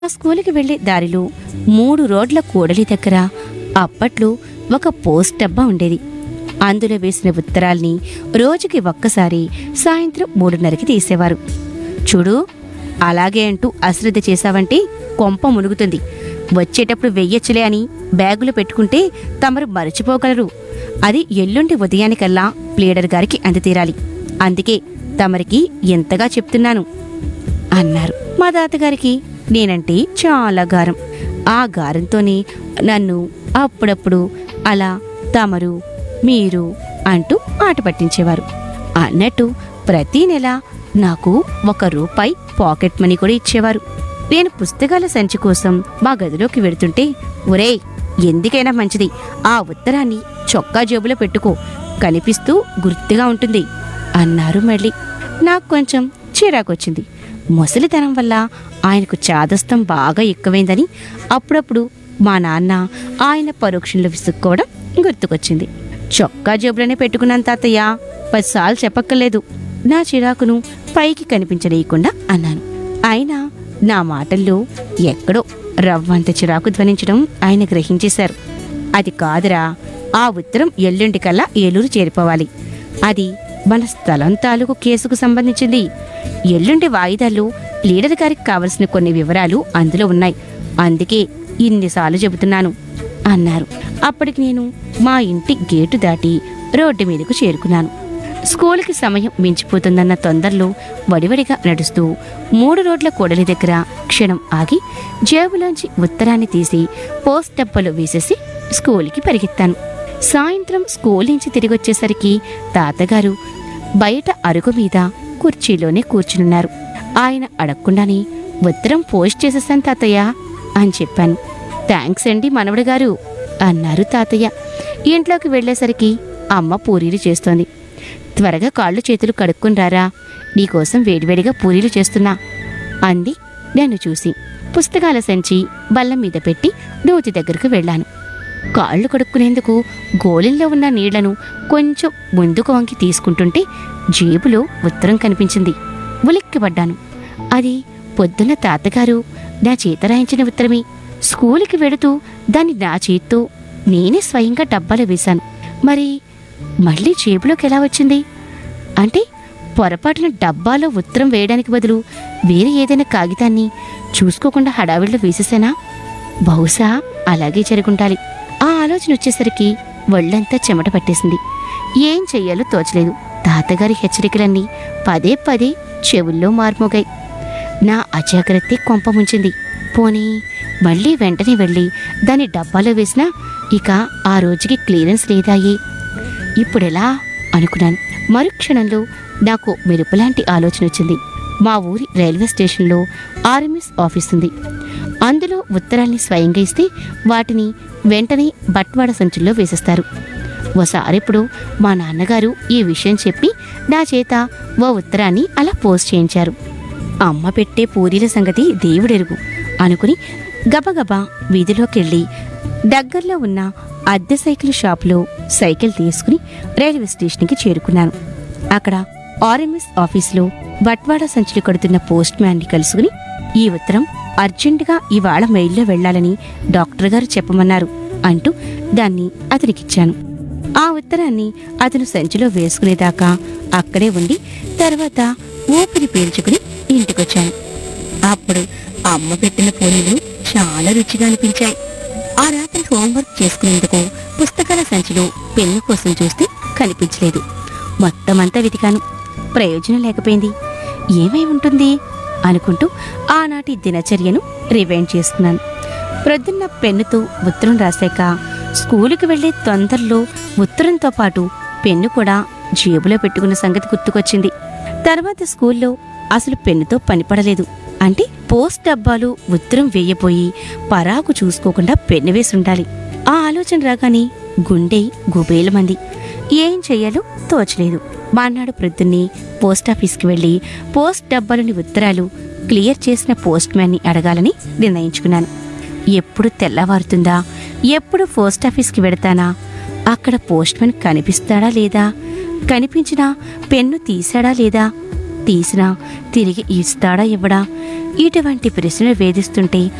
ఆ స్కూలుకి వెళ్లే దారిలో మూడు రోడ్ల కూడలి దగ్గర అప్పట్లో ఒక పోస్ట్ డబ్బా ఉండేది అందులో వేసిన ఉత్తరాల్ని రోజుకి ఒక్కసారి సాయంత్రం మూడున్నరకి తీసేవారు చూడు అలాగే అంటూ అశ్రద్ధ చేశావంటే కొంప మునుగుతుంది వచ్చేటప్పుడు వెయ్యొచ్చులే అని బ్యాగులో పెట్టుకుంటే తమరు మరచిపోగలరు అది ఎల్లుండి ఉదయానికల్లా ప్లీడర్ గారికి అందతీరాలి అందుకే తమరికి ఎంతగా చెప్తున్నాను అన్నారు మా తాతగారికి నేనంటే చాలా గారం ఆ గారంతోనే నన్ను అప్పుడప్పుడు అలా తమరు మీరు అంటూ ఆట పట్టించేవారు అన్నట్టు ప్రతి నెల నాకు ఒక రూపాయి పాకెట్ మనీ కూడా ఇచ్చేవారు నేను పుస్తకాల సంచి కోసం మా గదిలోకి వెడుతుంటే ఒరేయ్ ఎందుకైనా మంచిది ఆ ఉత్తరాన్ని చొక్కా జేబులో పెట్టుకో కనిపిస్తూ గుర్తుగా ఉంటుంది అన్నారు మళ్ళీ నాకు కొంచెం చిరాకొచ్చింది ముసలితనం వల్ల ఆయనకు చాదస్తం బాగా ఎక్కువైందని అప్పుడప్పుడు మా నాన్న ఆయన పరోక్షంలో విసుక్కోవడం గుర్తుకొచ్చింది చొక్కా జేబులోనే పెట్టుకున్నాను తాతయ్య పదిసార్లు చెప్పక్కర్లేదు నా చిరాకును పైకి కనిపించలేయకుండా అన్నాను అయినా నా మాటల్లో ఎక్కడో రవ్వంత చిరాకు ధ్వనించడం ఆయన గ్రహించేశారు అది కాదురా ఆ ఉత్తరం ఎల్లుండికల్లా ఏలూరు చేరిపోవాలి అది మన స్థలం తాలూకు కేసుకు సంబంధించింది ఎల్లుండి వాయిదాల్లో లీడర్ గారికి కావలసిన కొన్ని వివరాలు అందులో ఉన్నాయి అందుకే ఇన్నిసార్లు చెబుతున్నాను అన్నారు అప్పటికి నేను మా ఇంటి గేటు దాటి రోడ్డు మీదకు చేరుకున్నాను స్కూల్కి సమయం మించిపోతుందన్న తొందరలో వడివడిగా నడుస్తూ మూడు రోడ్ల కూడలి దగ్గర క్షణం ఆగి జేబులోంచి ఉత్తరాన్ని తీసి పోస్ట్ డబ్బాలో వేసేసి స్కూల్కి పరిగెత్తాను సాయంత్రం స్కూల్ నుంచి తిరిగొచ్చేసరికి తాతగారు బయట అరుగు మీద కుర్చీలోనే కూర్చునున్నారు ఆయన అడగకుండానే ఉత్తరం పోస్ట్ చేసేసాను తాతయ్య అని చెప్పాను థ్యాంక్స్ అండి మనవడు గారు అన్నారు తాతయ్య ఇంట్లోకి వెళ్ళేసరికి అమ్మ పూరీలు చేస్తోంది త్వరగా కాళ్ళు చేతులు కడుక్కుని రారా నీకోసం వేడివేడిగా పూరీలు చేస్తున్నా అంది నన్ను చూసి పుస్తకాల సంచి బల్ల మీద పెట్టి నూతి దగ్గరకు వెళ్ళాను కాళ్ళు కడుక్కునేందుకు గోళంలో ఉన్న నీళ్లను కొంచెం ముందుకు వంకి తీసుకుంటుంటే జేబులో ఉత్తరం కనిపించింది ఉలిక్కిపడ్డాను అది పొద్దున్న తాతగారు నా చేత రాయించిన ఉత్తరమే స్కూలుకి వెడుతూ దాన్ని నా చేత్తో నేనే స్వయంగా డబ్బాలో వేశాను మరి మళ్ళీ జేబులోకి ఎలా వచ్చింది అంటే పొరపాటున డబ్బాలో ఉత్తరం వేయడానికి బదులు వేరే ఏదైనా కాగితాన్ని చూసుకోకుండా హడావిడిలో వేసేసానా బహుశా అలాగే జరుగుండాలి ఆ ఆలోచన వచ్చేసరికి ఒళ్ళంతా చెమట పట్టేసింది ఏం చెయ్యాలో తోచలేదు తాతగారి హెచ్చరికలన్నీ పదే పదే చెవుల్లో మార్మోగాయి నా అజాగ్రత్తే కొంప ముంచింది పోనీ మళ్ళీ వెంటనే వెళ్ళి దాన్ని డబ్బాలో వేసినా ఇక ఆ రోజుకి క్లియరెన్స్ లేదాయే ఇప్పుడెలా అనుకున్నాను మరుక్షణంలో నాకు మెరుపులాంటి ఆలోచన వచ్చింది మా ఊరి రైల్వే స్టేషన్లో ఆర్ఎంఎస్ ఆఫీస్ ఉంది అందులో ఉత్తరాల్ని స్వయంగా ఇస్తే వాటిని వెంటనే బట్వాడ సంచుల్లో వేసేస్తారు ఓసారిప్పుడు మా నాన్నగారు ఈ విషయం చెప్పి నా చేత ఓ ఉత్తరాన్ని అలా పోస్ట్ చేయించారు అమ్మ పెట్టే పూరీల సంగతి దేవుడెరుగు అనుకుని గబగబా వీధిలోకెళ్ళి దగ్గరలో ఉన్న అద్దె సైకిల్ షాపులో సైకిల్ తీసుకుని రైల్వే స్టేషన్కి చేరుకున్నాను అక్కడ ఆర్ఎంఎస్ ఆఫీసులో బట్వాడా సంచులు కడుతున్న పోస్ట్ మ్యాన్ని కలుసుకుని ఈ ఉత్తరం అర్జెంటుగా ఇవాళ మెయిల్లో వెళ్ళాలని డాక్టర్ గారు చెప్పమన్నారు అంటూ దాన్ని అతనికిచ్చాను ఆ ఉత్తరాన్ని అతను సంచిలో వేసుకునేదాకా అక్కడే ఉండి తర్వాత ఊపిరి పీల్చుకుని ఇంటికొచ్చాను అప్పుడు అమ్మ పెట్టిన పూరీలు చాలా రుచిగా అనిపించాయి ఆ రాత్రి హోంవర్క్ చేసుకునేందుకు పుస్తకాల సంచిలో పెన్ను కోసం చూస్తే కనిపించలేదు మొత్తం అంతా వెతికాను ప్రయోజనం లేకపోయింది ఏమై ఉంటుంది అనుకుంటూ ఆనాటి దినచర్యను రివైండ్ చేసుకున్నాను ప్రొద్దున్న పెన్నుతో ఉత్తరం రాశాక స్కూలుకి వెళ్లే తొందరలో ఉత్తరంతో పాటు పెన్ను కూడా జేబులో పెట్టుకున్న సంగతి గుర్తుకొచ్చింది తర్వాత స్కూల్లో అసలు పెన్నుతో పనిపడలేదు అంటే పోస్ట్ డబ్బాలు ఉత్తరం వేయబోయి పరాకు చూసుకోకుండా పెన్ను వేసి ఉండాలి ఆ ఆలోచన రాగానే గుండె గుబేలమంది ఏం చెయ్యాలో తోచలేదు మానాడు ప్రొద్దున్నే పోస్టాఫీస్కి వెళ్ళి పోస్ట్ డబ్బాలోని ఉత్తరాలు క్లియర్ చేసిన పోస్ట్ మ్యాన్ని అడగాలని నిర్ణయించుకున్నాను ఎప్పుడు తెల్లవారుతుందా ఎప్పుడు పోస్ట్ ఆఫీస్కి వెడతానా అక్కడ పోస్ట్ మ్యాన్ కనిపిస్తాడా లేదా కనిపించినా పెన్ను తీశాడా లేదా తీసినా తిరిగి ఇస్తాడా ఇవ్వడా ఇటువంటి ప్రశ్నలు వేధిస్తుంటే